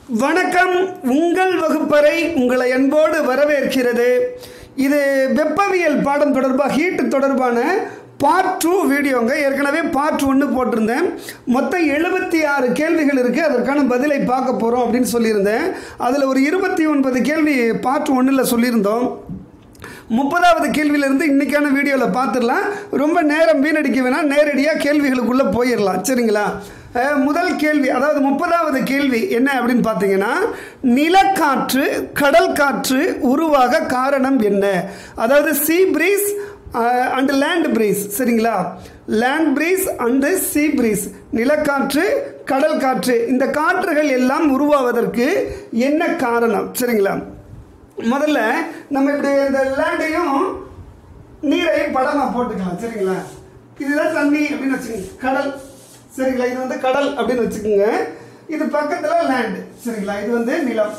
வணக்கம் உங்கள் வகுப்பறை உங்களை அன்போடு வரவேற்கிறது இது வெப்பவியல் பாடம் தொடர்பாக ஹீட் தொடர்பான பார்ட் டூ வீடியோங்க ஏற்கனவே பார்ட் ஒன்று போட்டிருந்தேன் மொத்தம் எழுபத்தி ஆறு கேள்விகள் இருக்குது அதற்கான பதிலை பார்க்க போகிறோம் அப்படின்னு சொல்லியிருந்தேன் அதில் ஒரு இருபத்தி ஒன்பது கேள்வி பார்ட் ஒன்றில் சொல்லியிருந்தோம் முப்பதாவது கேள்வியிலிருந்து இன்னைக்கான வீடியோவில் பார்த்துடலாம் ரொம்ப நேரம் வீணடிக்க வேணாம் நேரடியாக கேள்விகளுக்குள்ளே போயிடலாம் சரிங்களா அஹ், முதல் கேள்வி அதாவது முப்பதாவது கேள்வி என்ன அப்படின்னு பார்த்தீங்கன்னா நிலக்காற்று கடல் காற்று உருவாக காரணம் என்ன அதாவது sea breeze and land breeze சரிங்களா land breeze and sea breeze நிலக்காற்று கடல் காற்று இந்த காற்றுகள் எல்லாம் உருவாவதற்கு என்ன காரணம் சரிங்களா முதல்ல நம்ம இப்படி இந்த லேண்டையும் நீரையும் படமா போட்டுக்கலாம் சரிங்களா இதுதான் தண்ணி அப்படின்னு வச்சுக்கோங்க கடல் சரிங்களா இது வந்து கடல் அப்படின்னு வச்சுக்கோங்க இது பக்கத்துல லேண்ட் சரிங்களா இது வந்து நிலம்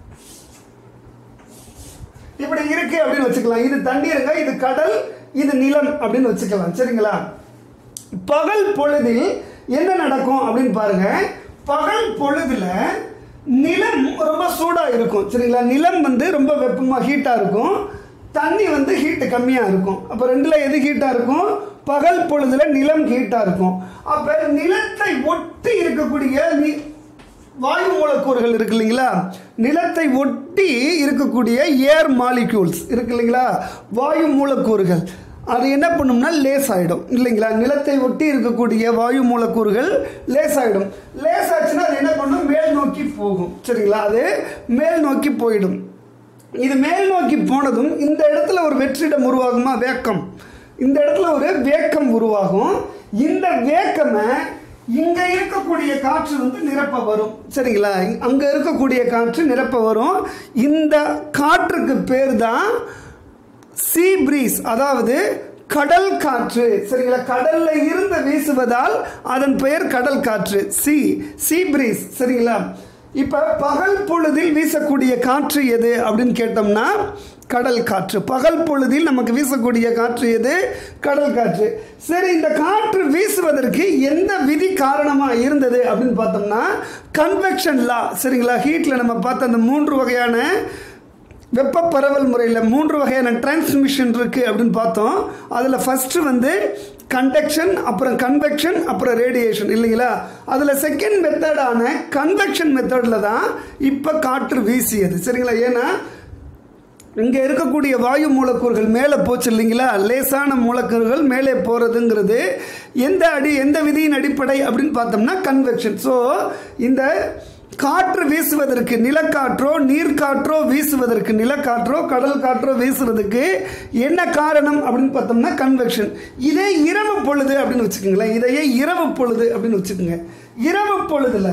இப்படி இருக்கு அப்படின்னு வச்சுக்கலாம் இது தண்ணீருங்க இது கடல் இது நிலம் அப்படின்னு வச்சுக்கலாம் சரிங்களா பகல் பொழுதில் என்ன நடக்கும் அப்படின்னு பாருங்க பகல் பொழுதுல நிலம் ரொம்ப சூடா இருக்கும் சரிங்களா நிலம் வந்து ரொம்ப வெப்பமா ஹீட்டா இருக்கும் தண்ணி வந்து ஹீட் கம்மியா இருக்கும் அப்ப ரெண்டுல எது ஹீட்டா இருக்கும் பகல் பொழுதுல நிலம் ஹீட்டா இருக்கும் அப்ப நிலத்தை ஒட்டி இருக்கக்கூடிய நி- வாயு மூலக்கூறுகள் இருக்கு இல்லைங்களா நிலத்தை ஒட்டி இருக்கக்கூடிய ஏர் மாலிக்யூல்ஸ் இருக்கு இல்லைங்களா வாயு மூலக்கூறுகள் அது என்ன பண்ணும்னா லேஸ் ஆகிடும் இல்லைங்களா நிலத்தை ஒட்டி இருக்கக்கூடிய வாயு மூலக்கூறுகள் லேஸ் ஆகிடும் லேஸ் ஆச்சுன்னா அது என்ன பண்ணும் மேல் நோக்கி போகும் சரிங்களா அது மேல் நோக்கி போயிடும் இது மேல் நோக்கி போனதும் இந்த இடத்துல ஒரு வெற்றிடம் உருவாகுமா வேக்கம் இந்த இடத்துல ஒரு வேக்கம் உருவாகும் இந்த வேக்கமை இங்க இருக்கக்கூடிய காற்று வந்து நிரப்ப வரும் சரிங்களா அங்க இருக்கக்கூடிய காற்று நிரப்ப வரும் இந்த காற்றுக்கு பேர் தான் சீ பிரீஸ் அதாவது கடல் காற்று சரிங்களா கடல்ல இருந்து வீசுவதால் அதன் பெயர் கடல் காற்று சி சீ பிரீஸ் சரிங்களா இப்ப பகல் பொழுதில் வீசக்கூடிய காற்று எது அப்படின்னு கேட்டோம்னா கடல் காற்று பகல் பொழுதில் நமக்கு வீசக்கூடிய காற்று எது கடல் காற்று சரி இந்த காற்று வீசுவதற்கு எந்த விதி காரணமா இருந்தது அப்படின்னு பார்த்தோம்னா கன்வெக்ஷன் லா சரிங்களா ஹீட்ல நம்ம பார்த்த அந்த மூன்று வகையான வெப்ப பரவல் முறையில் மூன்று வகையான டிரான்ஸ்மிஷன் இருக்குது அப்படின்னு பார்த்தோம் அதில் ஃபஸ்ட்டு வந்து கண்டக்ஷன் அப்புறம் கன்வெக்ஷன் அப்புறம் ரேடியேஷன் இல்லைங்களா அதில் செகண்ட் மெத்தடான கன்வெக்ஷன் மெத்தடில் தான் இப்போ காற்று வீசியது சரிங்களா ஏன்னா இங்கே இருக்கக்கூடிய வாயு மூலக்கூறுகள் மேலே போச்சு இல்லைங்களா லேசான மூலக்கூறுகள் மேலே போகிறதுங்கிறது எந்த அடி எந்த விதியின் அடிப்படை அப்படின்னு பார்த்தோம்னா கன்வெக்ஷன் ஸோ இந்த காற்று வீசுவதற்கு நிலக்காற்றோ நீர்க்காற்றோ வீசுவதற்கு நிலக்காற்றோ கடல் காற்றோ வீசுறதுக்கு என்ன காரணம் அப்படின்னு பார்த்தோம்னா கன்வெக்ஷன் இதே இரவு பொழுது அப்படின்னு வச்சுக்கோங்களேன் இதையே இரவு பொழுது அப்படின்னு வச்சுக்கோங்க இரவு பொழுதுல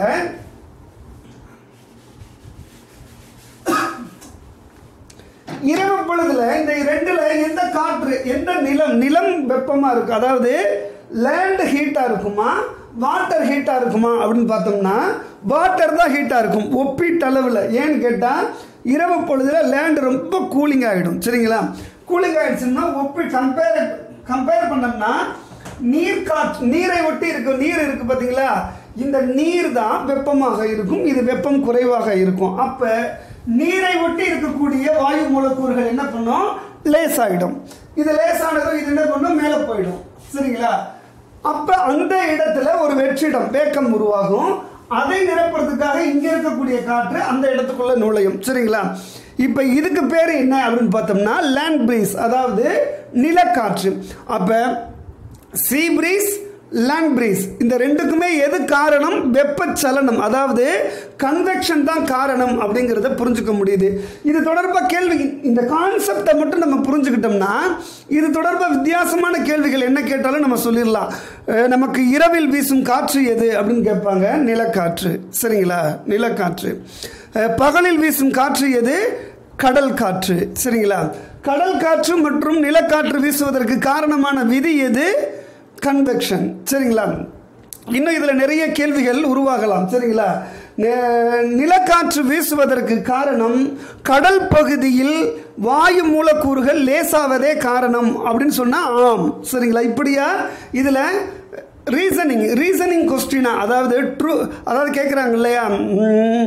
இரவு பொழுதுல இந்த ரெண்டுல எந்த காற்று எந்த நிலம் நிலம் வெப்பமா இருக்கு அதாவது லேண்ட் ஹீட்டா இருக்குமா வாட்டர் ஹீட்டா இருக்குமா அப்படின்னு பார்த்தோம்னா வாட்டர் தான் ஹீட்டா இருக்கும் ஒப்பீட்டளவில் ஏன்னு கேட்டா இரவு பொழுதுல லேண்ட் ரொம்ப கூலிங் ஆகிடும் சரிங்களா கூலிங் ஆயிடுச்சுன்னா ஒப்பி கம்பேர் கம்பேர் பண்ணோம்னா நீர் காற்று நீரை ஒட்டி இருக்கும் நீர் இருக்கு பார்த்தீங்களா இந்த நீர் தான் வெப்பமாக இருக்கும் இது வெப்பம் குறைவாக இருக்கும் அப்ப நீரை ஒட்டி இருக்கக்கூடிய வாயு மூலக்கூறுகள் என்ன பண்ணும் லேஸ் ஆகிடும் இது லேசானதும் இது என்ன பண்ணும் மேலே போயிடும் சரிங்களா அப்ப அந்த இடத்துல ஒரு வெற்றிடம் வேக்கம் உருவாகும் அதை நிரப்புறதுக்காக இங்க இருக்கக்கூடிய காற்று அந்த இடத்துக்குள்ள நுழையும் சரிங்களா இப்ப இதுக்கு பேர் என்ன அப்படின்னு பார்த்தோம்னா லேண்ட் பிரீஸ் அதாவது நிலக்காற்று அப்ப சீ பிரீஸ் லேண்ட் பிரீஸ் இந்த ரெண்டுக்குமே எது காரணம் வெப்பச்சலனம் அதாவது கன்வெக்ஷன் தான் காரணம் அப்படிங்கிறத புரிஞ்சுக்க முடியுது இது தொடர்பாக கேள்வி இந்த கான்செப்டை மட்டும் நம்ம புரிஞ்சுக்கிட்டோம்னா இது தொடர்பாக வித்தியாசமான கேள்விகள் என்ன கேட்டாலும் நம்ம சொல்லிடலாம் அஹ் நமக்கு இரவில் வீசும் காற்று எது அப்படின்னு கேட்பாங்க நிலக்காற்று சரிங்களா நிலக்காற்று அஹ் பகலில் வீசும் காற்று எது கடல் காற்று சரிங்களா கடல் காற்று மற்றும் நிலக்காற்று வீசுவதற்கு காரணமான விதி எது கன்வெக்ஷன் சரிங்களா இன்னும் இதில் நிறைய கேள்விகள் உருவாகலாம் சரிங்களா நெ- நிலக்காற்று வீசுவதற்கு காரணம் கடல் பகுதியில் வாயு மூலக்கூறுகள் லேசாவதே காரணம் அப்படின்னு சொன்னால் ஆம் சரிங்களா இப்படியா இதில் ரீசனிங் ரீசனிங் கொஸ்டினா அதாவது ட்ரூ அதாவது கேட்குறாங்க இல்லையா ம்,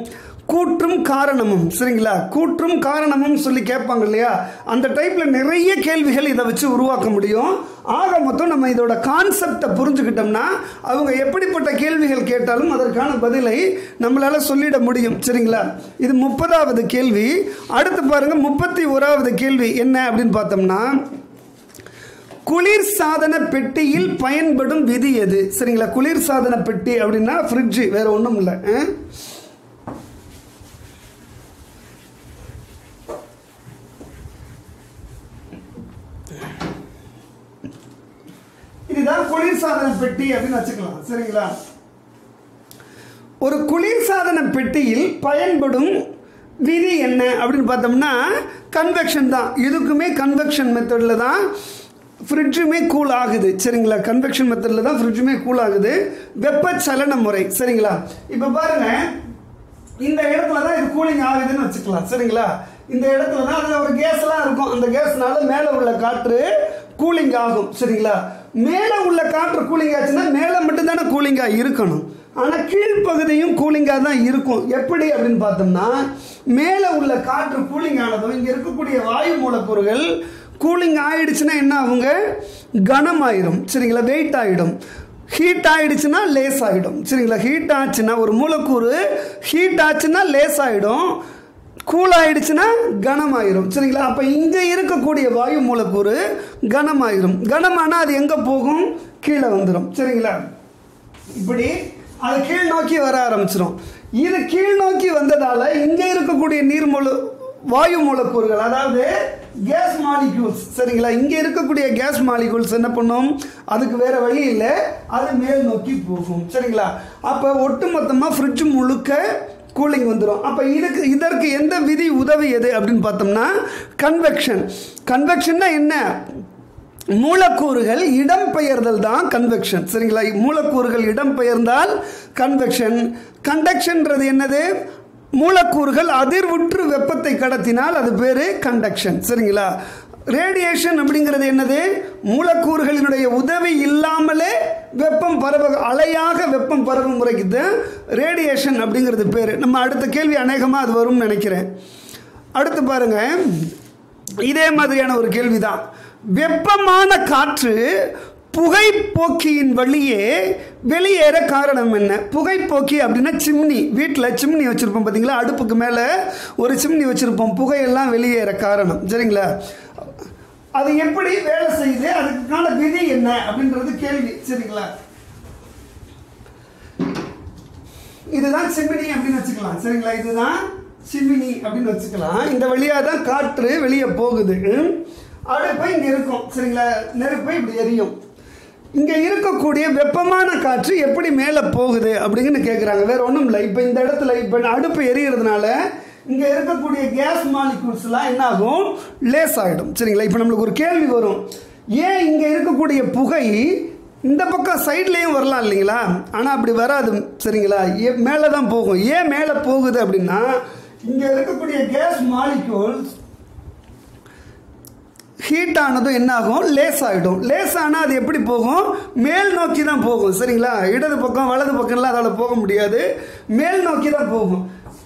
கூற்றும் காரணமும் சரிங்களா கூற்றும் காரணமும் சொல்லி கேட்பாங்க இல்லையா அந்த டைப்பில் நிறைய கேள்விகள் இதை வச்சு உருவாக்க முடியும் ஆக மொத்தம் நம்ம இதோட கான்செப்டை புரிஞ்சுக்கிட்டோம்னா அவங்க எப்படிப்பட்ட கேள்விகள் கேட்டாலும் அதற்கான பதிலை நம்மளால் சொல்லிட முடியும் சரிங்களா இது முப்பதாவது கேள்வி அடுத்து பாருங்க முப்பத்தி ஓராவது கேள்வி என்ன அப்படின்னு பார்த்தோம்னா குளிர் சாதன பெட்டியில் பயன்படும் விதி எது சரிங்களா குளிர் சாதன பெட்டி அப்படின்னா ஃப்ரிட்ஜு வேற ஒன்றும் இல்லை ஆ? இதுதான் குளிர்சாதன பெட்டி அப்படின்னு வச்சுக்கலாம் சரிங்களா ஒரு குளிர்சாதன பெட்டியில் பயன்படும் விதி என்ன அப்படின்னு பார்த்தோம்னா கன்வெக்ஷன் தான் இதுக்குமே கன்வெக்ஷன் மெத்தடில் தான் ஃப்ரிட்ஜுமே கூல் ஆகுது சரிங்களா கன்வெக்ஷன் மெத்தடில் தான் ஃப்ரிட்ஜுமே கூல் ஆகுது வெப்பச்சலன முறை சரிங்களா இப்போ பாருங்க இந்த இடத்துல தான் இது கூலிங் ஆகுதுன்னு வச்சுக்கலாம் சரிங்களா இந்த இடத்துல தான் அதில் ஒரு கேஸ்லாம் இருக்கும் அந்த கேஸ்னால மேலே உள்ள காற்று கூலிங் ஆகும் சரிங்களா மேலே உள்ள காற்று கூலிங் ஆச்சுன்னா மேலே மட்டும்தானே கூலிங்காக இருக்கணும் ஆனால் கீழ்ப்பகுதியும் கூலிங்காக தான் இருக்கும் எப்படி அப்படின்னு பார்த்தோம்னா மேலே உள்ள காற்று கூலிங் ஆனதும் இங்கே இருக்கக்கூடிய வாயு மூலக்கூறுகள் கூலிங் ஆயிடுச்சுன்னா என்ன ஆகுங்க கனமாயிரும் சரிங்களா வெயிட் ஆகிடும் ஹீட் ஆயிடுச்சுன்னா லேஸ் ஆகிடும் சரிங்களா ஹீட் ஆச்சுன்னா ஒரு மூலக்கூறு ஹீட் ஆச்சுன்னா லேஸ் ஆகிடும் கூல் ஆயிடுச்சுன்னா கனமாயிரும் சரிங்களா அப்போ இங்கே இருக்கக்கூடிய வாயு மூலக்கூறு கனமாயிரும் கனமானால் அது எங்கே போகும் கீழே வந்துடும் சரிங்களா இப்படி அது கீழ் நோக்கி வர ஆரம்பிச்சிடும் இது கீழ் நோக்கி வந்ததால இங்கே இருக்கக்கூடிய நீர் மூல வாயு மூலக்கூறுகள் அதாவது கேஸ் மாலிக்யூல்ஸ் சரிங்களா இங்கே இருக்கக்கூடிய கேஸ் மாலிக்யூல்ஸ் என்ன பண்ணும் அதுக்கு வேற வழி இல்லை அது மேல் நோக்கி போகும் சரிங்களா அப்போ ஒட்டுமொத்தமாக ஃப்ரிட்ஜ் முழுக்க கூலிங் வந்துடும் அப்போ இதுக்கு இதற்கு எந்த விதி உதவியது அப்படின்னு பார்த்தோம்னா கன்வெக்ஷன் கன்வெக்ஷன்னா என்ன மூலக்கூறுகள் இடம்பெயர்தல் தான் கன்வெக்ஷன் சரிங்களா மூலக்கூறுகள் இடம்பெயர்ந்தால் கன்வெக்ஷன் கண்டக்ஷன்றது என்னது மூலக்கூறுகள் அதிர்வுற்று வெப்பத்தை கடத்தினால் அது பேர் கண்டக்ஷன் சரிங்களா ரேடியேஷன் அப்படிங்கிறது என்னது மூலக்கூறுகளினுடைய உதவி இல்லாமலே வெப்பம் பரவ அலையாக வெப்பம் பரவும் முறைக்கு தான் ரேடியேஷன் அப்படிங்கிறது பேர் நம்ம அடுத்த கேள்வி அநேகமாக அது வரும்னு நினைக்கிறேன் அடுத்து பாருங்க இதே மாதிரியான ஒரு கேள்விதான் வெப்பமான காற்று புகைப்போக்கியின் வழியே வெளியேற காரணம் என்ன புகைப்போக்கி அப்படின்னா சிம்னி வீட்டில் சிம்னி வச்சுருப்போம் பார்த்தீங்களா அடுப்புக்கு மேலே ஒரு சிம்னி வச்சுருப்போம் புகையெல்லாம் வெளியேற காரணம் சரிங்களா அது எப்படி வேலை செய்யுது அதுக்கான விதி என்ன அப்படின்றது கேள்வி சரிங்களா இதுதான் சிம்மினி அப்படின்னு வச்சுக்கலாம் சரிங்களா இதுதான் சிம்மினி அப்படின்னு வச்சுக்கலாம் இந்த வழியாக தான் காற்று வெளியே போகுது ம்? அடுப்பு இங்கே இருக்கும் சரிங்களா நெருப்பு இப்படி எரியும் இங்கே இருக்கக்கூடிய வெப்பமான காற்று எப்படி மேலே போகுது அப்படின்னு கேட்குறாங்க வேற ஒன்றும் இல்லை இப்போ இந்த இடத்துல இப்போ அடுப்பு எரியறதுனால இங்கே இருக்கக்கூடிய கேஸ் மாலிகூல்ஸ்லாம் என்ன ஆகும் லேஸ் ஆகிடும் சரிங்களா இப்போ நம்மளுக்கு ஒரு கேள்வி வரும் ஏன் இங்கே இருக்கக்கூடிய புகை இந்த பக்கம் சைட்லேயும் வரலாம் இல்லைங்களா ஆனால் அப்படி வராது சரிங்களா ஏ மேலே தான் போகும் ஏன் மேலே போகுது அப்படின்னா இங்கே இருக்கக்கூடிய கேஸ் மாலிகூல்ஸ் ஹீட் ஆனதும் என்ன ஆகும் லேஸ் ஆகிடும் லேஸ் ஆனால் அது எப்படி போகும் மேல் நோக்கி தான் போகும் சரிங்களா இடது பக்கம் வலது பக்கம்லாம் அதால் போக முடியாது மேல் நோக்கி தான் போகும்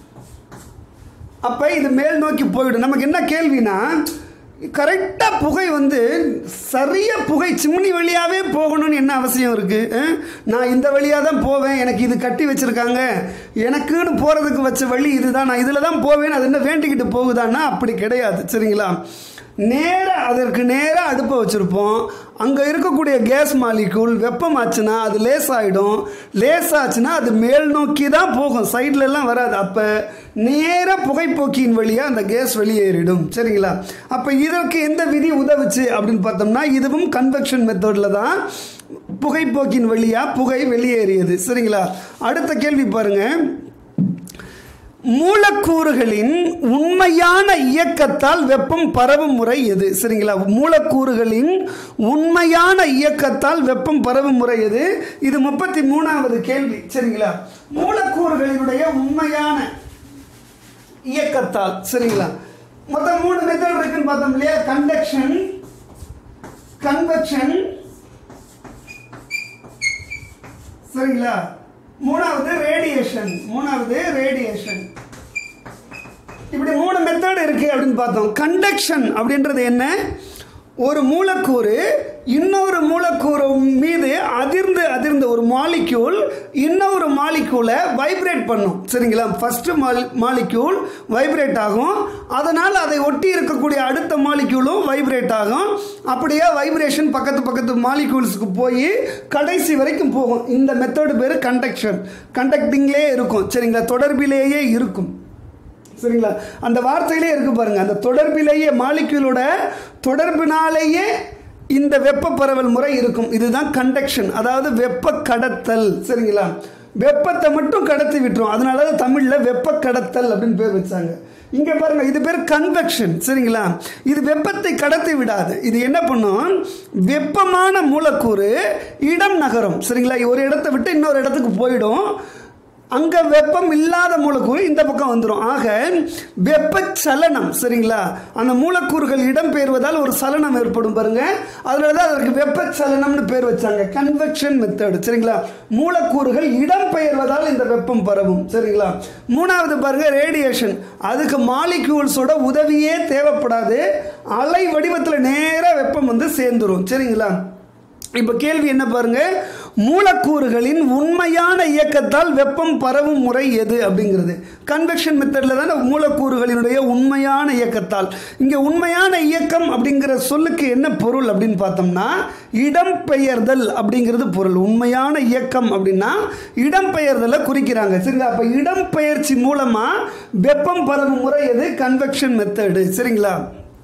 அப்போ இது மேல் நோக்கி போயிடும் நமக்கு என்ன கேள்வினா கரெக்டாக புகை வந்து சரியாக புகை சிம்னி வழியாகவே போகணும்னு என்ன அவசியம் இருக்குது நான் இந்த வழியாக தான் போவேன் எனக்கு இது கட்டி வச்சுருக்காங்க எனக்குன்னு போகிறதுக்கு வச்ச வழி இதுதான் நான் இதில் தான் போவேன் அது என்ன வேண்டிக்கிட்டு போகுதான்னா அப்படி கிடையாது சரிங்களா நேராக அதற்கு நேராக அடுப்பை வச்சுருப்போம் அங்கே இருக்கக்கூடிய கேஸ் மாலிகூல் வெப்பம் ஆச்சுன்னா அது லேஸ் ஆகிடும் லேஸ் ஆச்சுன்னா அது மேல் நோக்கி தான் போகும் சைடுல எல்லாம் வராது அப்போ நேராக புகைப்போக்கியின் வழியாக அந்த கேஸ் வெளியேறிடும் சரிங்களா அப்போ இதற்கு எந்த விதி உதவுச்சு அப்படின்னு பார்த்தோம்னா இதுவும் கன்வெக்ஷன் மெத்தடில் தான் புகைப்போக்கின் வழியாக புகை வெளியேறியது சரிங்களா அடுத்த கேள்வி பாருங்கள் மூலக்கூறுகளின் உண்மையான இயக்கத்தால் வெப்பம் பரவும் முறை எது சரிங்களா மூலக்கூறுகளின் உண்மையான இயக்கத்தால் வெப்பம் பரவும் முறை எது இது முப்பத்தி மூணாவது கேள்வி சரிங்களா மூலக்கூறுகளினுடைய உண்மையான இயக்கத்தால் சரிங்களா மொத்தம் மூணு மெத்தட் இருக்குன்னு பார்த்தோம் இல்லையா கண்டக்ஷன் கன்வெக்ஷன் சரிங்களா மூணாவது ரேடியேஷன் மூணாவது ரேடியேஷன் இப்படி மூணு மெத்தட் இருக்கு அப்படின்னு பார்த்தோம் கண்டக்ஷன் அப்படின்றது என்ன ஒரு மூலக்கூறு இன்னொரு மூலக்கூறு மீது அதிர்ந்து அதிர்ந்து ஒரு மாலிக்யூல் இன்னொரு மாலிக்யூலை வைப்ரேட் பண்ணும் சரிங்களா ஃபர்ஸ்ட் மாலி மாலிக்யூல் வைப்ரேட் ஆகும் அதனால் அதை ஒட்டி இருக்கக்கூடிய அடுத்த மாலிக்யூலும் வைப்ரேட் ஆகும் அப்படியே வைப்ரேஷன் பக்கத்து பக்கத்து மாலிக்யூல்ஸுக்கு போய் கடைசி வரைக்கும் போகும் இந்த மெத்தடு பேர் கண்டக்ஷன் கண்டக்டிங்லேயே இருக்கும் சரிங்களா தொடர்பிலேயே இருக்கும் சரிங்களா அந்த வார்த்தையிலே இருக்கு பாருங்க அந்த தொடர்பிலேயே மாலிக்யூலோட தொடர்பினாலேயே இந்த வெப்ப பரவல் முறை இருக்கும் இதுதான் கண்டக்ஷன் அதாவது வெப்ப கடத்தல் சரிங்களா வெப்பத்தை மட்டும் கடத்தி விட்டுரும் அதனால தான் தமிழில் வெப்ப கடத்தல் அப்படின்னு பேர் வச்சாங்க இங்க பாருங்க இது பேர் கன்வெக்ஷன் சரிங்களா இது வெப்பத்தை கடத்தி விடாது இது என்ன பண்ணும் வெப்பமான மூலக்கூறு இடம் நகரும் சரிங்களா ஒரு இடத்தை விட்டு இன்னொரு இடத்துக்கு போயிடும் அங்கே வெப்பம் இல்லாத மூலக்கூறு இந்த பக்கம் வந்துடும் ஆக வெப்பச்சலனம் சரிங்களா அந்த மூலக்கூறுகள் இடம்பெயர்வதால் ஒரு சலனம் ஏற்படும் பாருங்க அதனால தான் அதற்கு வெப்பச்சலனம்னு பேர் வச்சாங்க கன்வெக்ஷன் மெத்தட் சரிங்களா மூலக்கூறுகள் இடம்பெயர்வதால் இந்த வெப்பம் பரவும் சரிங்களா மூணாவது பாருங்க ரேடியேஷன் அதுக்கு மாலிக்யூல்ஸோட உதவியே தேவைப்படாது அலை வடிவத்தில் நேராக வெப்பம் வந்து சேர்ந்துரும் சரிங்களா இப்போ கேள்வி என்ன பாருங்க மூலக்கூறுகளின் உண்மையான இயக்கத்தால் வெப்பம் பரவும் முறை எது அப்படிங்கிறது கன்வெக்ஷன் மெத்தடில் தானே மூலக்கூறுகளினுடைய உண்மையான இயக்கத்தால் இங்கே உண்மையான இயக்கம் அப்படிங்கிற சொல்லுக்கு என்ன பொருள் அப்படின்னு பார்த்தோம்னா இடம்பெயர்தல் அப்படிங்கிறது பொருள் உண்மையான இயக்கம் அப்படின்னா இடம்பெயர்தலை குறிக்கிறாங்க சரிங்களா அப்போ இடம்பெயர்ச்சி மூலமாக வெப்பம் பரவும் முறை எது கன்வெக்ஷன் மெத்தடு சரிங்களா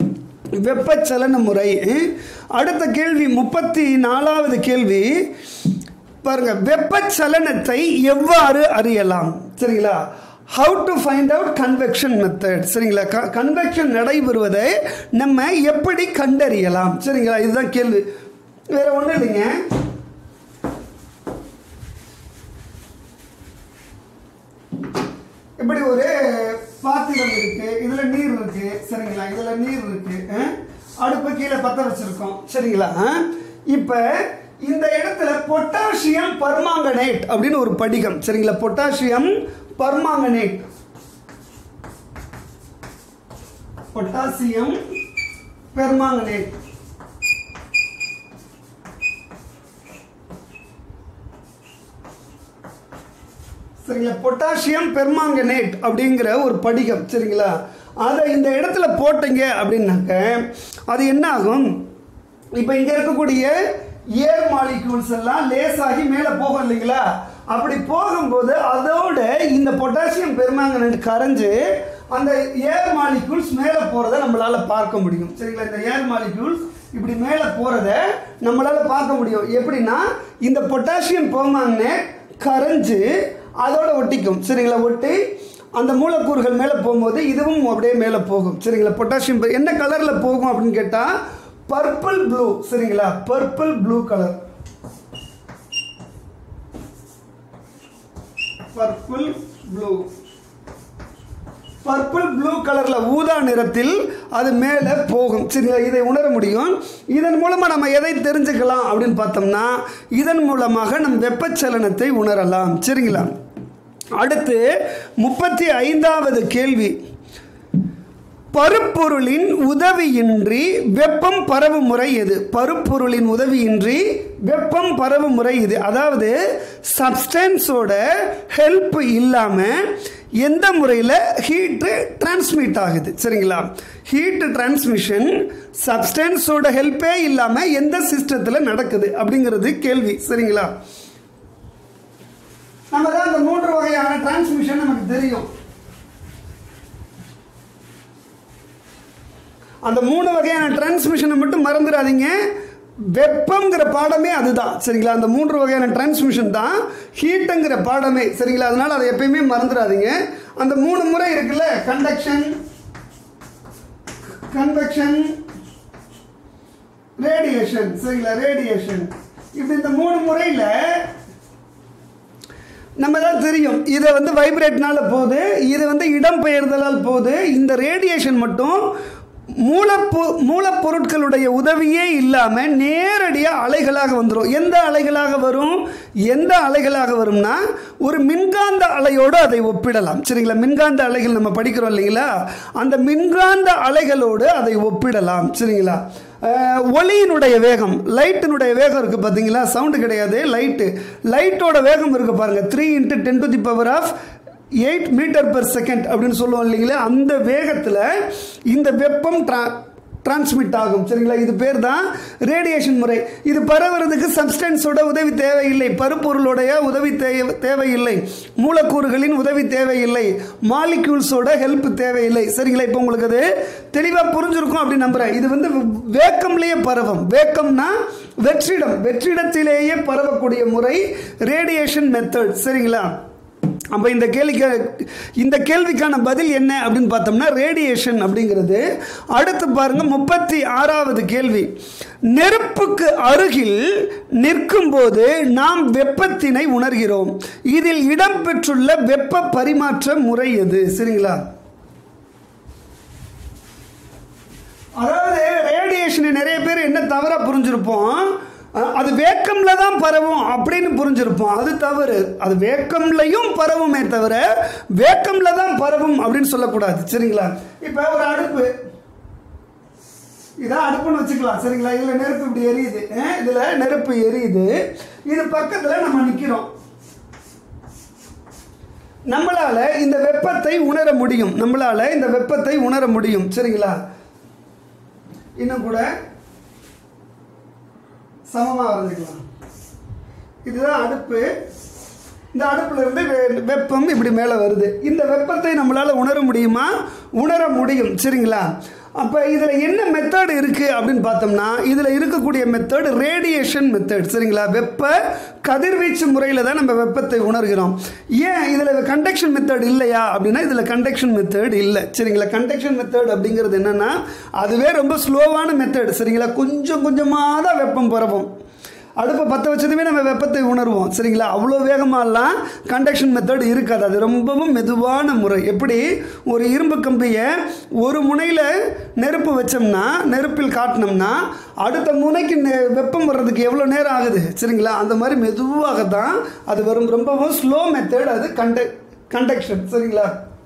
வெப்பச்சலன முறை அடுத்த கேள்வி முப்பத்தி நாலாவது கேள்வி பாருங்க வெப்பச்சலனத்தை எவ்வாறு அறியலாம் சரிங்களா how to find out convection method சரிங்களா கன்வெக்ஷன் நடைபெறுவதை நம்ம எப்படி கண்டறியலாம் சரிங்களா இதுதான் கேள்வி வேற ஒன்றும் இல்லைங்க இப்படி ஒரு பாத்திரம் இருக்கு இதுல நீர் இருக்கு சரிங்களா இதுல நீர் இருக்கு அஹ்? அடுப்பு கீழே பத்த வச்சிருக்கோம் சரிங்களா அஹ்? இப்ப இந்த இடத்துல பொட்டாசியம் பர்மாங்கனேட் அப்படின்னு ஒரு படிகம் சரிங்களா பொட்டாசியம் பர்மாங்கனேட் பொட்டாசியம் பெர்மாங்கனேட் சரிங்களா பொட்டாசியம் பெர்மாங்கனேட் அப்படிங்கிற ஒரு படிகம் சரிங்களா அதை இந்த இடத்துல போட்டீங்க அப்படின்னாக்க அது என்ன ஆகும் இப்போ இங்கே இருக்கக்கூடிய ஏர் மாலிக்யூல்ஸ் எல்லாம் லேசாகி மேலே போகும் இல்லைங்களா அப்படி போகும்போது அதோட இந்த பொட்டாசியம் பெர்மாங்கனேட் கரைஞ்சு அந்த ஏர் மாலிக்யூல்ஸ் மேலே போகிறத நம்மளால் பார்க்க முடியும் சரிங்களா இந்த ஏர் மாலிக்யூல்ஸ் இப்படி மேலே போகிறத நம்மளால் பார்க்க முடியும் எப்படின்னா இந்த பொட்டாசியம் பெர்மாங்கனேட் கரைஞ்சு அதோட ஒட்டிக்கும் சரிங்களா ஒட்டி அந்த மூலக்கூறுகள் மேலே போகும்போது இதுவும் அப்படியே மேலே போகும் சரிங்களா பொட்டாசியம் பெர்- என்ன கலரில் போகும் அப்படின்னு கேட்டால் பர்பிள் ப்ளூ சரிங்களா purple blue colour purple blue purple blue கலரில் ஊதா நிறத்தில் அது மேலே போகும் சரிங்களா இதை உணர முடியும் இதன் மூலமாக நம்ம எதை தெரிஞ்சுக்கலாம் அப்படின்னு பார்த்தோம்னா இதன் மூலமாக நம் வெப்பச்சலனத்தை உணரலாம் சரிங்களா அடுத்து முப்பத்தி ஐந்தாவது கேள்வி பருப்பொருளின் உதவியின்றி வெப்பம் பரவும் முறை எது பருப்பொருளின் உதவியின்றி வெப்பம் பரவும் முறை இது அதாவது சப்ஸ்டன்ஸோட ஹெல்ப் இல்லாமல் எந்த முறையில் ஹீட்டு டிரான்ஸ்மிட் ஆகுது சரிங்களா ஹீட்டு டிரான்ஸ்மிஷன் சப்ஸ்டன்ஸோட ஹெல்ப்பே இல்லாமல் எந்த சிஸ்டத்தில் நடக்குது அப்படிங்கிறது கேள்வி சரிங்களா நம்ம தான் அந்த மூன்று வகையான டிரான்ஸ்மிஷன் நமக்கு தெரியும் அந்த மூணு வகையான டிரான்ஸ்மிஷனை மட்டும் மறந்துடாதீங்க வெப்பம்ங்கிற பாடமே அதுதான் சரிங்களா அந்த மூன்று வகையான டிரான்ஸ்மிஷன் தான் ஹீட்டுங்கிற பாடமே சரிங்களா அதனால அதை எப்பயுமே மறந்துடாதீங்க அந்த மூணு முறை இருக்குல்ல கண்டக்ஷன் கன்வெக்ஷன் ரேடியேஷன் சரிங்களா ரேடியேஷன் இப்படி இந்த மூணு முறையில் நம்ம தான் தெரியும் இதை வந்து வைப்ரேட்னால போகுது இது வந்து இடம்பெயர்தலால் போகுது இந்த ரேடியேஷன் மட்டும் மூலப்பொ மூலப்பொருட்களுடைய உதவியே இல்லாமல் நேரடியாக அலைகளாக வந்துடும் எந்த அலைகளாக வரும் எந்த அலைகளாக வரும்னா ஒரு மின்காந்த அலையோடு அதை ஒப்பிடலாம் சரிங்களா மின்காந்த அலைகள் நம்ம படிக்கிறோம் இல்லைங்களா அந்த மின்காந்த அலைகளோடு அதை ஒப்பிடலாம் சரிங்களா அஹ், ஒளியினுடைய வேகம் லைட்டினுடைய வேகம் இருக்குது பார்த்தீங்களா சவுண்டு கிடையாது லைட்டு லைட்டோட வேகம் இருக்குது பாருங்கள் three into ten to the power of eight metre per second அப்படின்னு சொல்லுவோம் இல்லைங்களா அந்த வேகத்தில் இந்த வெப்பம் ட்ரா டிரான்ஸ்மிட் ஆகும் சரிங்களா இது பேர் தான் ரேடியேஷன் முறை இது பரவுறதுக்கு சப்ஸ்டன்ஸோட உதவி தேவையில்லை பருப்பொருளுடைய உதவி தேவை தேவையில்லை மூலக்கூறுகளின் உதவி தேவையில்லை மாலிக்யூல்ஸோட ஹெல்ப் தேவையில்லை சரிங்களா இப்போ உங்களுக்கு அது தெளிவாக புரிஞ்சிருக்கும் அப்படின்னு நம்புகிறேன் இது வந்து வேக்கம்லேயே பரவும் வேக்கம்னா வெற்றிடம் வெற்றிடத்திலேயே பரவக்கூடிய முறை ரேடியேஷன் மெத்தட் சரிங்களா அப்போ இந்த கேள்விக்கு இந்த கேள்விக்கான பதில் என்ன அப்படின்னு பார்த்தோம்னா ரேடியேஷன் அப்படிங்கிறது அடுத்து பாருங்க முப்பத்தி ஆறாவது கேள்வி நெருப்புக்கு அருகில் நிற்கும்போது நாம் வெப்பத்தினை உணர்கிறோம் இதில் இடம்பெற்றுள்ள வெப்ப பரிமாற்ற முறை எது சரிங்களா அதாவது ரேடியேஷனை நிறைய பேர் என்ன தவறா புரிஞ்சிருப்போம் அஹ், அது வேக்கம்ல தான் பரவும் அப்படின்னு புரிஞ்சிருப்போம் அது தவறு அது வேக்கம்லையும் பரவுமே தவிர வேக்கம்ல தான் பரவும் அப்படின்னு சொல்லக்கூடாது சரிங்களா இப்போ ஒரு அடுப்பு இதான் அடுப்புன்னு வச்சுக்கலாம் சரிங்களா இதில் நெருப்பு இப்படி எரியுது அஹ், இதுல நெருப்பு எரியுது இது பக்கத்தில் நம்ம நிற்கிறோம் நம்மளால இந்த வெப்பத்தை உணர முடியும் நம்மளால இந்த வெப்பத்தை உணர முடியும் சரிங்களா இன்னும் கூட சமமாக வரைஞ்சிக்கலாம் இதுதான் அடுப்பு இந்த அடுப்புல இருந்து வெ- வெப்பம் இப்படி மேலே வருது இந்த வெப்பத்தை நம்மளால் உணர முடியுமா உணர முடியும் சரிங்களா அப்போ இதில் என்ன மெத்தட் இருக்குது அப்படின்னு பார்த்தோம்னா இதில் இருக்கக்கூடிய மெத்தட் ரேடியேஷன் மெத்தட் சரிங்களா வெப்ப கதிர்வீச்சு முறையில் தான் நம்ம வெப்பத்தை உணர்கிறோம் ஏன் இதில் கண்டக்ஷன் மெத்தட் இல்லையா அப்படின்னா இதில் கண்டக்ஷன் மெத்தட் இல்லை சரிங்களா கண்டக்ஷன் மெத்தட் அப்படிங்கிறது என்னென்னா அதுவே ரொம்ப ஸ்லோவான மெத்தட் சரிங்களா கொஞ்சம் கொஞ்சமாக தான் வெப்பம் பரவும் அடுப்பை பற்ற வச்சதுமே நம்ம வெப்பத்தை உணர்வோம் சரிங்களா அவ்வளோ வேகமாலாம் கண்டக்ஷன் மெத்தட் இருக்காது அது ரொம்பவும் மெதுவான முறை எப்படி ஒரு இரும்பு கம்பியை ஒரு முனையில் நெருப்பு வச்சோம்னா நெருப்பில் காட்டினோம்னா அடுத்த முனைக்கு நெ- வெப்பம் வர்றதுக்கு எவ்வளோ நேரம் ஆகுது சரிங்களா அந்த மாதிரி மெதுவாக தான் அது வரும் ரொம்பவும் ஸ்லோ மெத்தட் அது கண்ட கண்டக்ஷன் சரிங்களா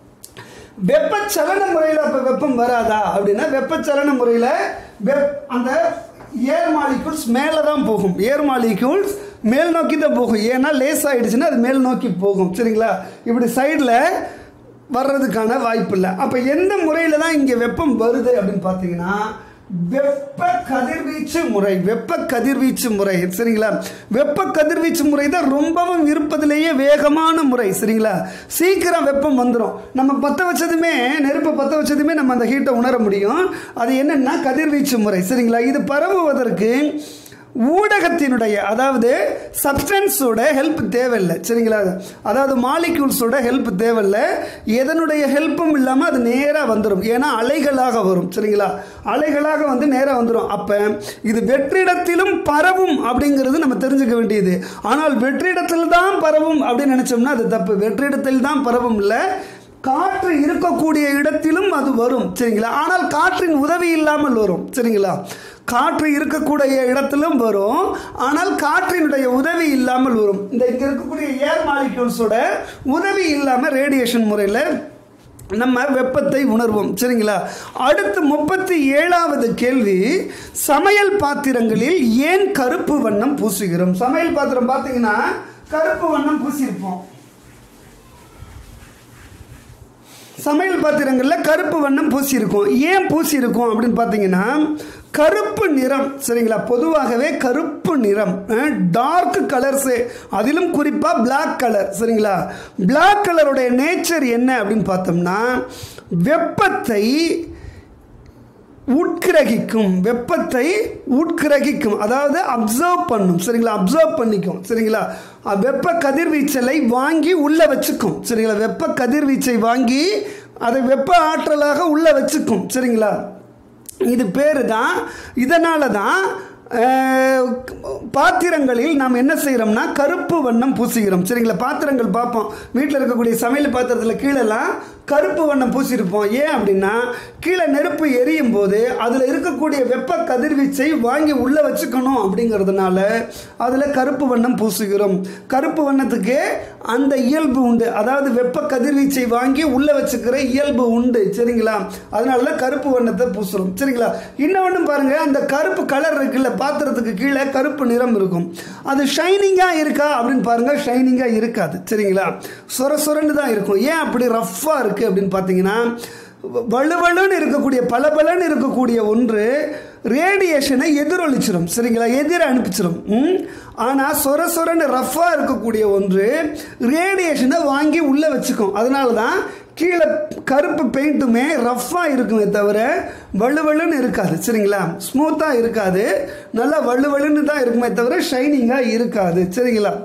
வெப்பச்சலன முறையில் அப்போ வெப்பம் வராதா அப்படின்னா வெப்பச்சலன முறையில் வெப் அந்த ஏர் மாலிகூல்ஸ் மேலே தான் போகும் ஏர் மாலிகூல்ஸ் மேல் நோக்கி தான் போகும் ஏன்னா லேஸ் ஆயிடுச்சுன்னா அது மேல் நோக்கி போகும் சரிங்களா இப்படி சைடில் வர்றதுக்கான வாய்ப்பு இல்லை அப்போ எந்த முறையில் தான் இங்கே வெப்பம் வருது அப்படின்னு பார்த்தீங்கன்னா வெப்ப கதிர்வீச்சு முறை வெப்ப கதிர்வீச்சு முறை சரிங்களா வெப்ப கதிர்வீச்சு முறை தான் ரொம்பவும் இருப்பதிலேயே வேகமான முறை சரிங்களா சீக்கிரம் வெப்பம் வந்துடும் நம்ம பற்ற வச்சதுமே நெருப்பை பற்ற வச்சதுமே நம்ம அந்த ஹீட்டை உணர முடியும் அது என்னன்னா கதிர்வீச்சு முறை சரிங்களா இது பரவுவதற்கு ஊடகத்தினுடைய அதாவது சப்ஸ்டன்ஸோட ஹெல்ப் தேவையில்லை சரிங்களா அதாவது மாலிக்யூல்ஸோட ஹெல்ப் தேவையில்லை எதனுடைய ஹெல்ப்பும் இல்லாமல் அது நேராக வந்துடும் ஏன்னா அலைகளாக வரும் சரிங்களா அலைகளாக வந்து நேராக வந்துடும் அப்போ இது வெற்றிடத்திலும் பரவும் அப்படிங்கிறது நம்ம தெரிஞ்சுக்க வேண்டியது ஆனால் வெற்றிடத்தில் தான் பரவும் அப்படின்னு நினச்சோம்னா அது தப்பு வெற்றிடத்தில் தான் பரவும் இல்லை காற்று இருக்கக்கூடிய இடத்திலும் அது வரும் சரிங்களா ஆனால் காற்றின் உதவி இல்லாமல் வரும் சரிங்களா காற்று இருக்கக்கூடிய இடத்திலும் வரும் ஆனால் காற்றினுடைய உதவி இல்லாமல் வரும் இந்த இங்கே இருக்கக்கூடிய ஏர் மாலிக்யூல்ஸோட உதவி இல்லாமல் ரேடியேஷன் முறையில் நம்ம வெப்பத்தை உணர்வோம் சரிங்களா அடுத்து முப்பத்தி ஏழாவது கேள்வி சமையல் பாத்திரங்களில் ஏன் கருப்பு வண்ணம் பூசுகிறோம் சமையல் பாத்திரம் பார்த்தீங்கன்னா கருப்பு வண்ணம் பூசியிருப்போம் சமையல் பாத்திரங்களில் கருப்பு வண்ணம் பூசியிருக்கும் ஏன் பூசியிருக்கும் அப்படின்னு பார்த்தீங்கன்னா கருப்பு நிறம் சரிங்களா பொதுவாகவே கருப்பு நிறம் டார்க் கலர்ஸு அதிலும் குறிப்பாக Black கலர் சரிங்களா Black கலருடைய நேச்சர் என்ன அப்படின்னு பார்த்தோம்னா வெப்பத்தை உட்கிரகிக்கும் வெப்பத்தை உட்கிரகிக்கும் அதாவது அப்சர்வ் பண்ணும் சரிங்களா அப்சர்வ் பண்ணிக்கும் சரிங்களா அஹ் வெப்ப கதிர்வீச்சலை வாங்கி உள்ளே வச்சுக்கும் சரிங்களா வெப்ப கதிர்வீச்சை வாங்கி அதை வெப்ப ஆற்றலாக உள்ளே வச்சுக்கும் சரிங்களா இது பேர் தான் இதனால தான் அஹ், பாத்திரங்களில் நாம் என்ன செய்கிறோம்னா கருப்பு வண்ணம் பூசுகிறோம் சரிங்களா பாத்திரங்கள் பார்ப்போம் வீட்டில் இருக்கக்கூடிய சமையல் பாத்திரத்தில் கீழெல்லாம் கருப்பு வண்ணம் பூசியிருப்போம் ஏன் அப்படின்னா கீழே நெருப்பு எரியும் போது அதில் இருக்கக்கூடிய வெப்ப கதிர்வீச்சை வாங்கி உள்ளே வச்சுக்கணும் அப்படிங்கிறதுனால அதில் கருப்பு வண்ணம் பூசுகிறோம் கருப்பு வண்ணத்துக்கு அந்த இயல்பு உண்டு அதாவது வெப்ப கதிர்வீச்சை வாங்கி உள்ளே வச்சுக்கிற இயல்பு உண்டு சரிங்களா அதனால தான் கருப்பு வண்ணத்தை பூசுகிறோம் சரிங்களா இன்னொன்று பாருங்க அந்த கருப்பு கலர் இருக்குல்ல பாத்திரத்துக்கு கீழே கருப்பு நிறம் இருக்கும் அது ஷைனிங்காக இருக்கா அப்படின்னு பாருங்க ஷைனிங்காக இருக்காது சரிங்களா சொர சொரன்னு தான் இருக்கும் ஏன் அப்படி ரஃப்பாக இருக்குது அப்படின்னு பார்த்தீங்கன்னா வலுவலுன்னு இருக்கக்கூடிய பளபளன்னு இருக்கக்கூடிய ஒன்று ரேடியேஷனை எதிரொலிச்சிடும் சரிங்களா எதிர அனுப்பிச்சிடும் ம்? ஆனால் சொர சொரன்னு ரஃப்பாக இருக்கக்கூடிய ஒன்று ரேடியேஷனை வாங்கி உள்ளே வச்சுக்கும் அதனால தான் கீழே கருப்பு பெயிண்ட்டுமே ரஃப்பாக இருக்குமே தவிர வலுவலுன்னு இருக்காது சரிங்களா ஸ்மூத்தாக இருக்காது நல்லா வலுவலுன்னு தான் இருக்குமே தவிர ஷைனிங்காக இருக்காது சரிங்களா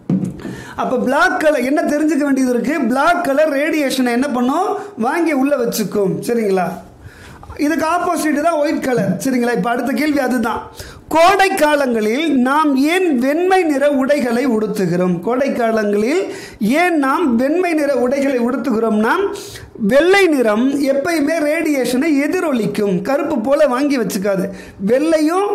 அப்போ பிளாக் கலர் என்ன தெரிஞ்சுக்க வேண்டியது இருக்குது பிளாக் கலர் ரேடியேஷனை என்ன பண்ணும் வாங்கி உள்ளே வச்சுக்கும் சரிங்களா இதுக்கு ஆப்போசிட் தான் ஒயிட் கலர் சரிங்களா இப்போ அடுத்த கேள்வி அதுதான் கோடை காலங்களில் நாம் ஏன் வெண்மை நிற உடைகளை உடுத்துகிறோம் கோடை காலங்களில் ஏன் நாம் வெண்மை நிற உடைகளை உடுத்துகிறோம்னா வெள்ளை நிறம் எப்பயுமே ரேடியேஷனை எதிரொலிக்கும் கருப்பு போல வாங்கி வச்சுக்காது வெள்ளையும்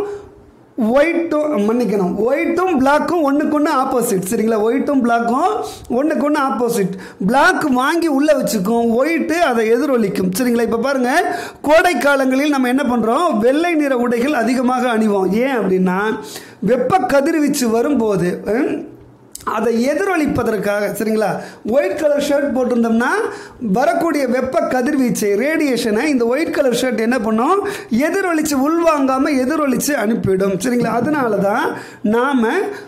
ஒயிட்டும் மன்னிக்கணும் ஒயிட்டும் பிளாக்கும் ஒன்றுக்கு ஒன்று ஆப்போசிட் சரிங்களா ஒயிட்டும் பிளாக்கும் ஒன்றுக்கு ஒன்று ஆப்போசிட் பிளாக் வாங்கி உள்ளே வச்சுக்கும் ஒயிட்டு அதை எதிரொலிக்கும் சரிங்களா இப்போ பாருங்கள் கோடை காலங்களில் நம்ம என்ன பண்ணுறோம் வெள்ளை நிற உடைகள் அதிகமாக அணிவோம் ஏன் அப்படின்னா வெப்ப கதிர்வீச்சு வரும்போது ஹம், அதை எதிரொலிப்பதற்காக சரிங்களா ஒயிட் கலர் ஷர்ட் போட்டிருந்தோம்னா வரக்கூடிய வெப்ப கதிர்வீச்சை ரேடியேஷனை இந்த ஒயிட் கலர் ஷர்ட் என்ன பண்ணும் எதிரொலிச்சு உள்வாங்காமல் எதிரொலிச்சு அனுப்பிவிடும் சரிங்களா அதனால தான் நாம்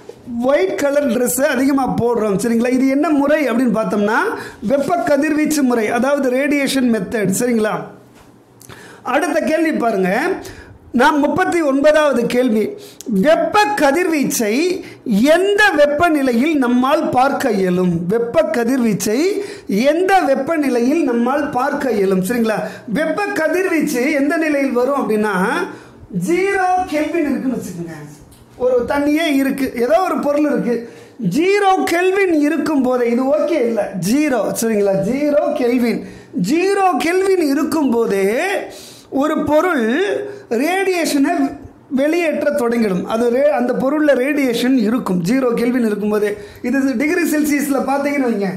ஒயிட் கலர் ட்ரெஸ்ஸை அதிகமாக போடுறோம் சரிங்களா இது என்ன முறை அப்படின்னு பார்த்தோம்னா வெப்ப கதிர்வீச்சு முறை அதாவது ரேடியேஷன் மெத்தட் சரிங்களா அடுத்த கேள்வி பாருங்க நாம் முப்பத்தி ஒன்பதாவது கேள்வி வெப்ப கதிர்வீச்சை எந்த வெப்பநிலையில் நம்மால் பார்க்க இயலும் வெப்ப கதிர்வீச்சை எந்த வெப்பநிலையில் நம்மால் பார்க்க இயலும் சரிங்களா வெப்ப கதிர்வீச்சு எந்த நிலையில் வரும் அப்படின்னா ஜீரோ கெல்வின் இருக்குன்னு வச்சுக்கோங்க ஒரு தண்ணியே இருக்கு ஏதோ ஒரு பொருள் இருக்கு ஜீரோ கெல்வின் இருக்கும் போதே இது ஓகே இல்லை ஜீரோ சரிங்களா ஜீரோ கெல்வின் ஜீரோ கெல்வின் இருக்கும் போதே ஒரு பொருள் ரேடியேஷனை வெளியேற்ற தொடங்கிடும் அது ரே அந்த பொருளில் ரேடியேஷன் இருக்கும் ஜீரோ கெல்வின் இருக்கும்போதே இது டிகிரி செல்சியஸில் பார்த்தீங்கன்னு வைங்க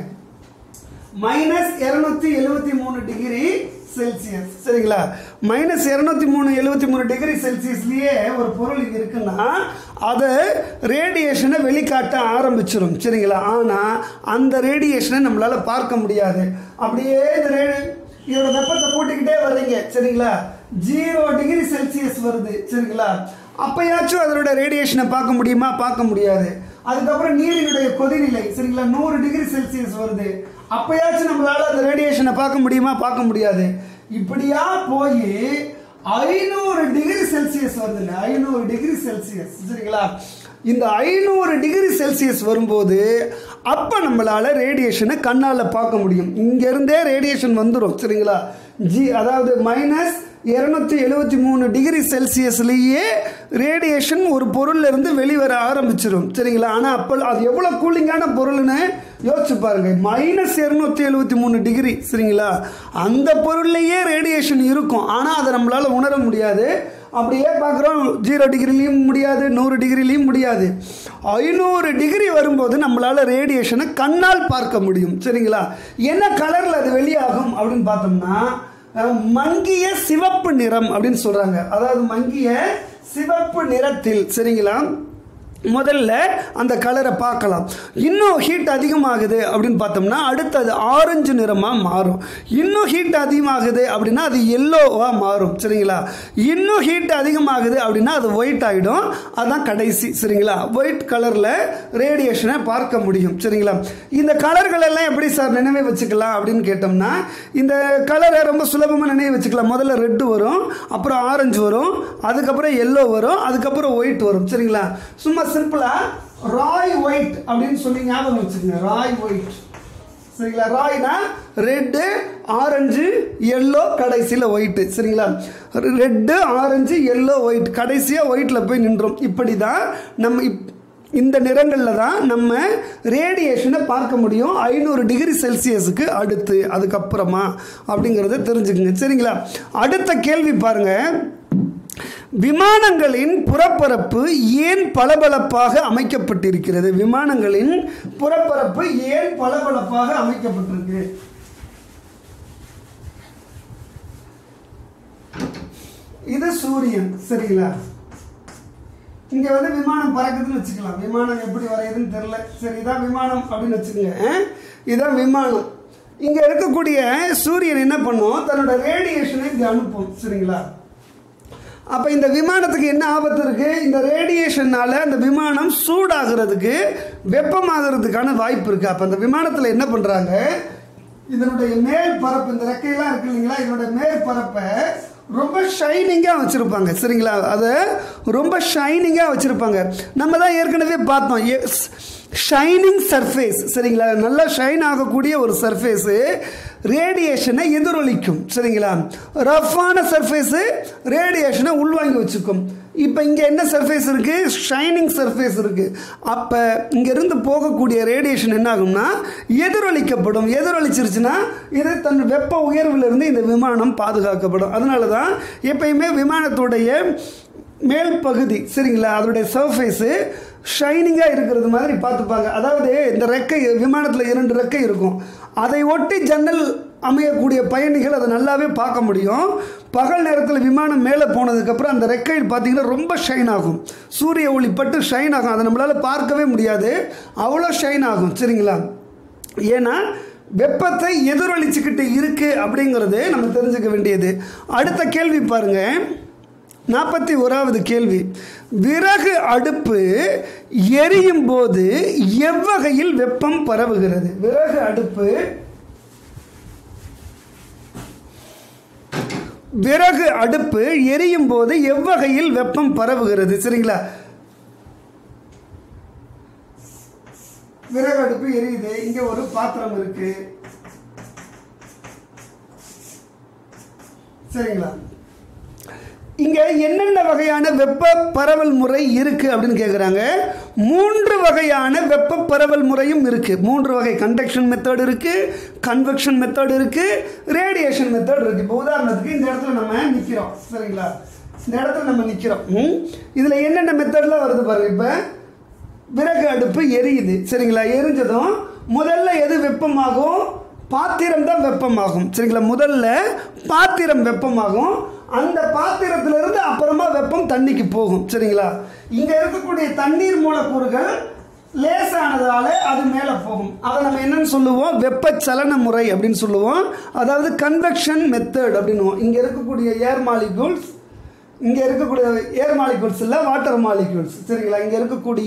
மைனஸ் இரநூத்தி எழுபத்தி மூணு டிகிரி செல்சியஸ் சரிங்களா மைனஸ் இரநூத்தி மூணு எழுபத்தி மூணு டிகிரி செல்சியஸ்லயே ஒரு பொருள் இங்க இருக்குன்னா அதை ரேடியேஷனை வெளிக்காட்ட ஆரம்பிச்சிடும் சரிங்களா ஆனால் அந்த ரேடியேஷனை நம்மளால பார்க்க முடியாது அப்படியே இந்த ரேடி இதோட வெப்பத்தை கூட்டிக்கிட்டே வர்றீங்க சரிங்களா ஜீரோ டிகிரி செல்சியஸ் வருது சரிங்களா அப்பயாச்சும் அதனோட ரேடியேஷனை பார்க்க முடியுமா பார்க்க முடியாது அதுக்கப்புறம் நீரினுடைய கொதிநிலை சரிங்களா நூறு டிகிரி செல்சியஸ் வருது அப்பயாச்சும் நம்மளால அந்த ரேடியேஷனை பார்க்க முடியுமா பார்க்க முடியாது இப்படியா போய் ஐநூறு டிகிரி செல்சியஸ் வருதுங்க ஐநூறு டிகிரி செல்சியஸ் சரிங்களா இந்த ஐநூறு டிகிரி செல்சியஸ் வரும்போது அப்போ நம்மளால் ரேடியேஷனை கண்ணால் பார்க்க முடியும் இங்கேருந்தே ரேடியேஷன் வந்துடும் சரிங்களா ஜி அதாவது மைனஸ் இரநூத்தி எழுபத்தி மூணு டிகிரி செல்சியஸ்லேயே ரேடியேஷன் ஒரு பொருள்ல இருந்து வெளிவர ஆரம்பிச்சிடும் சரிங்களா ஆனால் அப்போ அது எவ்வளோ கூலிங்கான பொருள்னு யோசிச்சு பாருங்க மைனஸ் இரநூத்தி எழுபத்தி மூணு டிகிரி சரிங்களா அந்த பொருள்லேயே ரேடியேஷன் இருக்கும் ஆனால் அதை நம்மளால் உணர முடியாது அப்படியே பார்க்குறோம் ஜீரோ டிகிரிலையும் முடியாது நூறு டிகிரிலையும் முடியாது ஐநூறு டிகிரி வரும்போது நம்மளால் ரேடியேஷனை கண்ணால் பார்க்க முடியும் சரிங்களா என்ன கலரில் அது வெளியாகும் அப்படின்னு பார்த்தோம்னா அஹ், மங்கிய சிவப்பு நிறம் அப்படின்னு சொல்கிறாங்க அதாவது மங்கிய சிவப்பு நிறத்தில் சரிங்களா முதல்ல அந்த கலரை பார்க்கலாம் இன்னும் ஹீட் அதிகமாகுது அப்படின்னு பார்த்தோம்னா அடுத்து அது ஆரஞ்சு நிறமாக மாறும் இன்னும் ஹீட் அதிகமாகுது அப்படின்னா அது எல்லோவாக மாறும் சரிங்களா இன்னும் ஹீட் அதிகமாகுது அப்படின்னா அது ஒயிட் ஆகிடும் அதான் கடைசி சரிங்களா ஒயிட் கலரில் ரேடியேஷனை பார்க்க முடியும் சரிங்களா இந்த கலர்கள் எல்லாம் எப்படி சார் நினைவு வச்சுக்கலாம் அப்படின்னு கேட்டோம்னா இந்த கலரை ரொம்ப சுலபமாக நினைவு வச்சுக்கலாம் முதல்ல ரெட்டு வரும் அப்புறம் ஆரஞ்சு வரும் அதுக்கப்புறம் எல்லோ வரும் அதுக்கப்புறம் ஒயிட் வரும் சரிங்களா சும்மா சிம்பிளா ராய் ஒயிட் அப்படின்னு சொல்லி ஞாபகம் வச்சுக்கோங்க ராய் ஒயிட் சரிங்களா ராய்னா ரெட்டு ஆரஞ்சு எல்லோ கடைசியில் ஒயிட்டு சரிங்களா ரெட்டு ஆரஞ்சு எல்லோ ஒயிட் கடைசியாக ஒயிட்டில் போய் நின்றோம் இப்படி தான் நம்ம இப் இந்த நிறங்களில் தான் நம்ம ரேடியேஷனை பார்க்க முடியும் ஐநூறு டிகிரி செல்சியஸுக்கு அடுத்து அதுக்கப்புறமா அப்படிங்கிறத தெரிஞ்சுக்குங்க சரிங்களா அடுத்த கேள்வி பாருங்கள் விமானங்களின் புறப்பரப்பு ஏன் பளபளப்பாக அமைக்கப்பட்டிருக்கிறது விமானங்களின் புறப்பரப்பு ஏன் பளபளப்பாக அமைக்கப்பட்டிருக்கு இது சூரியன் சரிங்களா இங்க வந்து விமானம் பறக்குதுன்னு வச்சுக்கலாம் விமானம் எப்படி வரையுதுன்னு தெரியல சரி இதான் விமானம் அப்படின்னு வச்சுக்கோங்க அஹ்? இதான் விமானம் இங்க இருக்கக்கூடிய சூரியன் என்ன பண்ணும் தன்னோட ரேடியேஷனை இங்க அனுப்பும் சரிங்களா அப்போ இந்த விமானத்துக்கு என்ன ஆபத்து இருக்கு இந்த ரேடியேஷனால அந்த விமானம் சூடாகிறதுக்கு வெப்பமாகிறதுக்கான வாய்ப்பு இருக்கு அப்போ அந்த விமானத்தில் என்ன பண்றாங்க இதனுடைய மேல் பரப்பு இந்த ரெக்கையெல்லாம் இருக்கு இல்லைங்களா இதனுடைய மேல் பரப்பை ரொம்ப ஷைனிங்காக வச்சுருப்பாங்க சரிங்களா அதை ரொம்ப ஷைனிங்காக வச்சுருப்பாங்க நம்ம தான் ஏற்கனவே பார்த்தோம் ஷைனிங் சர்ஃபேஸ் சரிங்களா நல்லா ஷைன் ஆகக்கூடிய ஒரு சர்ஃபேஸு ரேடியேஷனை எதிரொலிக்கும் சரிங்களா ரஃப்பான சர்ஃபேஸு ரேடியேஷனை உள்வாங்கி வச்சுக்கும் இப்போ இங்கே என்ன சர்ஃபேஸ் இருக்குது ஷைனிங் சர்ஃபேஸ் இருக்குது அப்போ இங்கேருந்து போகக்கூடிய ரேடியேஷன் என்ன ஆகும்னா எதிரொலிக்கப்படும் எதிரொலிச்சிருச்சுன்னா இது தன் வெப்ப உயர்விலிருந்து இந்த விமானம் பாதுகாக்கப்படும் அதனால தான் எப்பயுமே விமானத்துடைய மேல் பகுதி சரிங்களா அதனுடைய சர்ஃபேஸு ஷைனிங்காக இருக்கிறது மாதிரி பார்த்துப்பாங்க அதாவது இந்த ரெக்கை விமானத்தில் இரண்டு ரெக்கை இருக்கும் அதை ஒட்டி ஜன்னல் அமையக்கூடிய பயணிகள் அதை நல்லாவே பார்க்க முடியும் பகல் நேரத்தில் விமானம் மேலே போனதுக்கப்புறம் அந்த ரெக்கையில் பார்த்தீங்கன்னா ரொம்ப ஷைன் ஆகும் சூரிய ஒளி பட்டு ஷைன் ஆகும் அதை நம்மளால் பார்க்கவே முடியாது அவ்வளோ ஷைன் ஆகும் சரிங்களா ஏன்னா வெப்பத்தை எதிரொலிச்சுக்கிட்டு இருக்கு அப்படிங்கிறது நம்ம தெரிஞ்சுக்க வேண்டியது அடுத்த கேள்வி பாருங்க நாற்பத்தி ஓராவது கேள்வி விறகு அடுப்பு எரியும் போது எவ்வகையில் வெப்பம் பரவுகிறது விறகு அடுப்பு விறகு அடுப்பு எரியும் போது எவ்வகையில் வெப்பம் பரவுகிறது சரிங்களா விறகு அடுப்பு எரியுது இங்க ஒரு பாத்திரம் இருக்கு சரிங்களா இங்க என்னென்ன வகையான வெப்ப பரவல் முறை இருக்கு அப்படின்னு கேட்குறாங்க மூன்று வகையான வெப்ப பரவல் முறையும் இருக்கு மூன்று வகை கண்டக்ஷன் மெத்தட் இருக்கு கன்வெக்ஷன் மெத்தட் இருக்கு ரேடியேஷன் மெத்தட் இருக்கு இப்போ உதாரணத்துக்கு இந்த இடத்துல நம்ம நிற்கிறோம் சரிங்களா இந்த இடத்துல நம்ம நிற்கிறோம் ம்? இதுல என்னென்ன மெத்தட்லாம் வருது பாருங்க இப்போ விறகு அடுப்பு எரியுது சரிங்களா எரிஞ்சதும் முதல்ல எது வெப்பமாகும் பாத்திரம் தான் வெப்பமாகும் சரிங்களா முதல்ல பாத்திரம் வெப்பமாகும் அந்த பாத்திரத்திலிருந்து அப்புறமா வெப்பம் தண்ணிக்கு போகும் சரிங்களா இங்க இருக்கக்கூடிய தண்ணீர் மூலக்கூறுகள் லேசானதால அது மேலே போகும் அதை நம்ம என்னன்னு சொல்லுவோம் வெப்பச்சலன முறை அப்படின்னு சொல்லுவோம் அதாவது கன்வெக்ஷன் மெத்தட் அப்படின்னுவோம் இங்க இருக்கக்கூடிய ஏர் மாலிகூல்ஸ் இங்கே இருக்கக்கூடிய ஏர் மாலிகூல்ஸ் இல்லை வாட்டர் மாலிகூல்ஸ் சரிங்களா இங்கே இருக்கக்கூடிய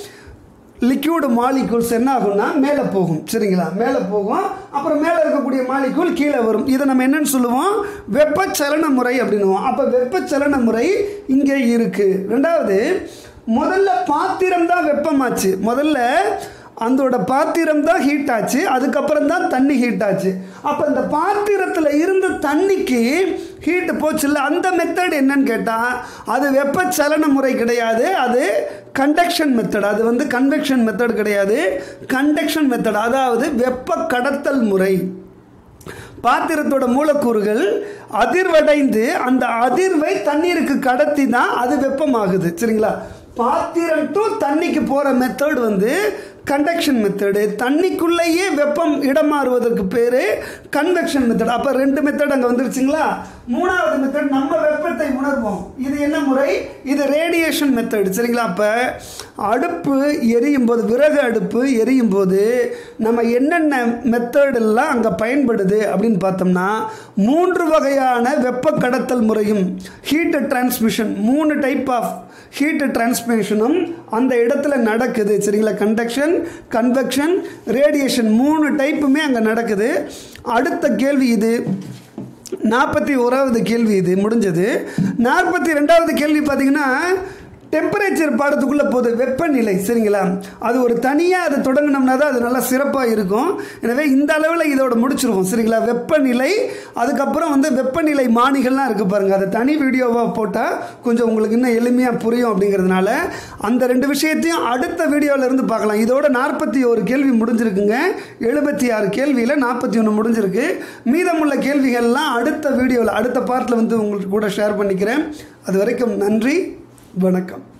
லிக்யூடு மாலிகூல்ஸ் என்ன ஆகும்னா மேலே போகும் சரிங்களா மேலே போகும் அப்புறம் மேலே இருக்கக்கூடிய மாலிகூல் கீழே வரும் இதை நம்ம என்னன்னு சொல்லுவோம் வெப்பச்சலன முறை அப்படின்னுவோம் அப்போ வெப்பச்சலன முறை இங்கே இருக்குது ரெண்டாவது முதல்ல பாத்திரம் தான் வெப்பமாச்சு முதல்ல அதோட பாத்திரம் தான் ஹீட் ஆச்சு அதுக்கப்புறம் தான் தண்ணி ஹீட் ஆச்சு அப்போ இந்த பாத்திரத்தில் இருந்த தண்ணிக்கு ஹீட்டு போச்சுல்ல அந்த மெத்தட் என்னன்னு கேட்டால் அது வெப்பச்சலன முறை கிடையாது அது கண்டக்ஷன் மெத்தட் அது வந்து கன்வெக்ஷன் மெத்தட் கிடையாது கண்டக்ஷன் மெத்தட் அதாவது வெப்ப கடத்தல் முறை பாத்திரத்தோட மூலக்கூறுகள் அதிர்வடைந்து அந்த அதிர்வை தண்ணீருக்கு கடத்தி தான் அது வெப்பமாகுது சரிங்களா பாத்திரம் டு தண்ணிக்கு போகிற மெத்தட் வந்து கண்டக்ஷன் மெத்தடு தண்ணிக்குள்ளேயே வெப்பம் இடம் மாறுவதற்கு பேர் கன்வெக்ஷன் மெத்தட் அப்போ ரெண்டு மெத்தட் அங்கே வந்துருச்சுங்களா மூணாவது மெத்தட் நம்ம வெப்பத்தை உணர்வோம் இது என்ன முறை இது ரேடியேஷன் மெத்தட் சரிங்களா அப்போ அடுப்பு எரியும் போது விறகு அடுப்பு எரியும் போது நம்ம என்னென்ன மெத்தடெல்லாம் அங்கே பயன்படுது அப்படின்னு பார்த்தோம்னா மூன்று வகையான வெப்ப கடத்தல் முறையும் ஹீட் டிரான்ஸ்மிஷன் மூணு டைப் ஆஃப் ஹீட் டிரான்ஸ்மிஷனும் அந்த இடத்துல நடக்குது சரிங்களா கண்டக்ஷன் கன்வெக்ஷன் ரேடியேஷன் மூணு டைப்புமே அங்கே நடக்குது அடுத்த கேள்வி இது நாற்பத்தி ஓராவது கேள்வி இது முடிஞ்சது நாற்பத்தி ரெண்டாவது கேள்வி பார்த்தீங்கன்னா டெம்பரேச்சர் பாடத்துக்குள்ளே போகுது வெப்பநிலை சரிங்களா அது ஒரு தனியாக அதை தொடங்கினோம்னா தான் அது நல்லா சிறப்பாக இருக்கும் எனவே இந்த அளவில் இதோட முடிச்சிருவோம் சரிங்களா வெப்பநிலை அதுக்கப்புறம் வந்து வெப்பநிலை மானிகள்லாம் இருக்குது பாருங்கள் அதை தனி வீடியோவாக போட்டால் கொஞ்சம் உங்களுக்கு இன்னும் எளிமையாக புரியும் அப்படிங்கிறதுனால அந்த ரெண்டு விஷயத்தையும் அடுத்த வீடியோவில் இருந்து பார்க்கலாம் இதோட நாற்பத்தி ஒரு கேள்வி முடிஞ்சிருக்குங்க எழுபத்தி ஆறு கேள்வியில் நாற்பத்தி ஒன்று முடிஞ்சிருக்கு மீதமுள்ள கேள்விகள்லாம் அடுத்த வீடியோவில் அடுத்த பார்ட்டில் வந்து உங்களுக்கு கூட ஷேர் பண்ணிக்கிறேன் அது வரைக்கும் நன்றி வணக்கம்